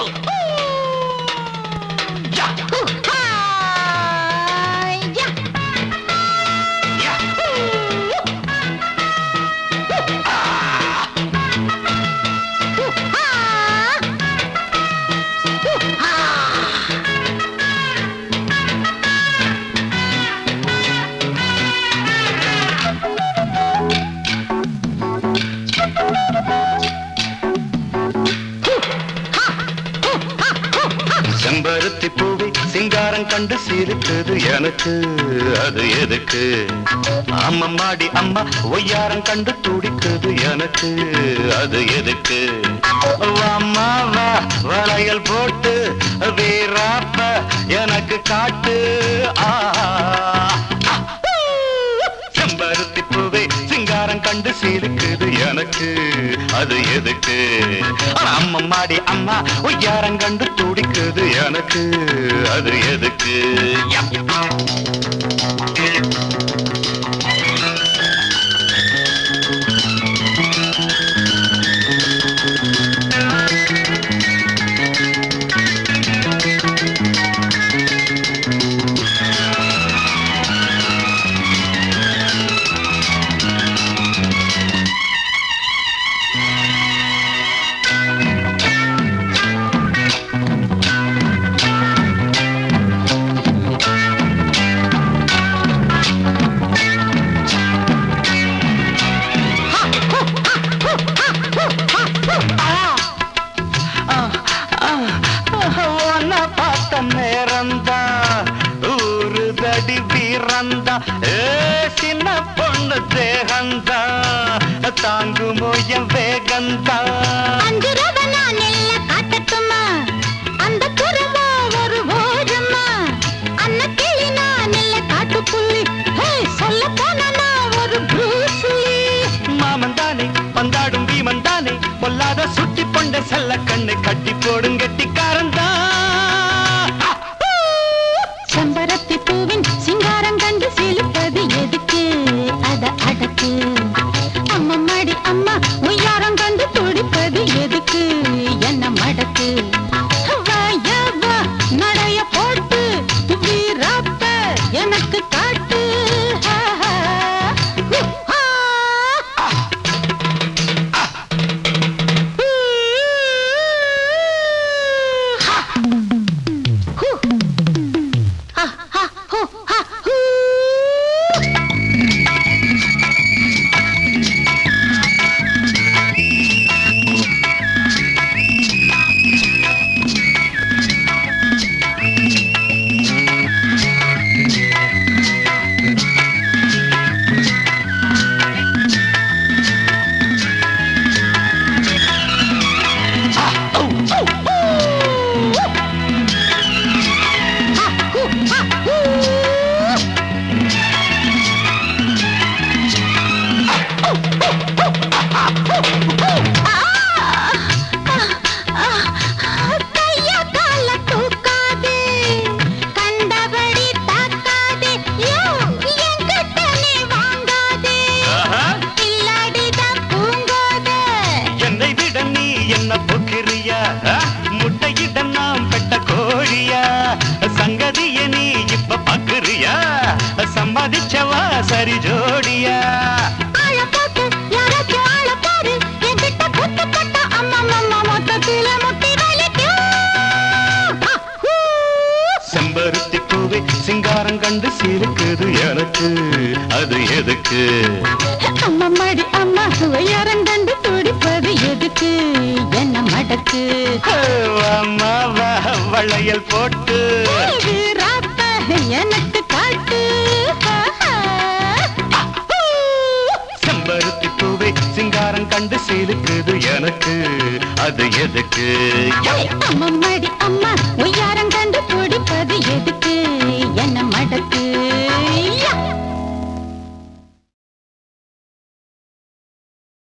செம்பருத்தி பூவை சிங்காரம் கண்டு சிரித்தது எனக்கு அது எதுக்கு அம்மம்மாடி அம்மா ஒய்யாரம் கண்டு துடித்தது எனக்கு அது எதுக்கு அம்மா வா வளையல் போட்டு வீராப்ப எனக்கு காட்டு ஆ செம்பருத்தி பூவே சிங்காரம் கண்டு சிரிக்குது எனக்கு அது எதுக்கு அம்மம்மாடி அம்மா ஒய்யாரம் கண்டு துடிக்குது எனக்கு அது எதுக்கு உன்னை பார்த்த நேரம்தான் ஊரு தடி வீரந்தா ஏ சின்ன பொண்ணு தேகந்தா தாங்குமோ என் வேகந்தா அஞ்சு ரூபா நான் நெல்ல காட்டட்டுமா அந்த குருவா ஒரு ஓரமா அன்ன கிளி நான் நெல்ல காட்டுப்புள்ளி ஹே சொல்ல போனா நான் ஒரு ப்ரூஸ்லி மாமன் தானே பந்தாடும் பீமன் தானே பொல்லாத சுட்டி பொண்ட செல்ல கண்ணு கட்டி போடும் கெட்டிக்காரன் செம்பருத்தி பூவின் சிங்காரம் கண்டு சிலிப்பது எதுக்கு அத அடக்கு அம்மம்மாடி அம்மா உய்யாரம் கண்டு துடிப்பது எதுக்கு என்ன மடக்கு வாயா வா, நடைய போட்டு வீராப்ப எனக்கு காட்டு ஹா, ஹா. ஹு, ஹா. ஹா. ஹு. Ha ha ho ha hoo. Ha hoo ha hoo. கைய கால தூக்காதே கண்டபடி தாக்காதே யோ என்கிட்ட நீ வாங்காதே இல்லாடிதான் பூங்காதே என்னை விட நீ என்ன பொக்கிறியா முட்டையிட நாம் பெட்ட கோழியா சங்கதிய நீ இப்ப பாக்குறியா சம்பாதிச்சவா சரி ஜோடியா ஆள போட்டு யாராச்சும் ஆள பாரு என்கிட்ட குத்து பட்ட அம்மா அம்மா மொத்தத்தில முட்டி வலிக்கும் ஹா, ஹூ. செம்பருத்தி பூவை சிங்காரம் கண்டு சிரிக்குது எனக்கு அது எதுக்கு அம்மம்மாடி அம்மா உயரங்கண்டு துடிப்பது எதுக்கு என்ன மடக்கு அம்மா வா வளையல் போட்டு வீராப்ப எனக்கு காட்டு செம்பருத்தி பூவை சிங்காரம் கண்டு சிரிக்குது எனக்கு அது எதுக்கு அம்மா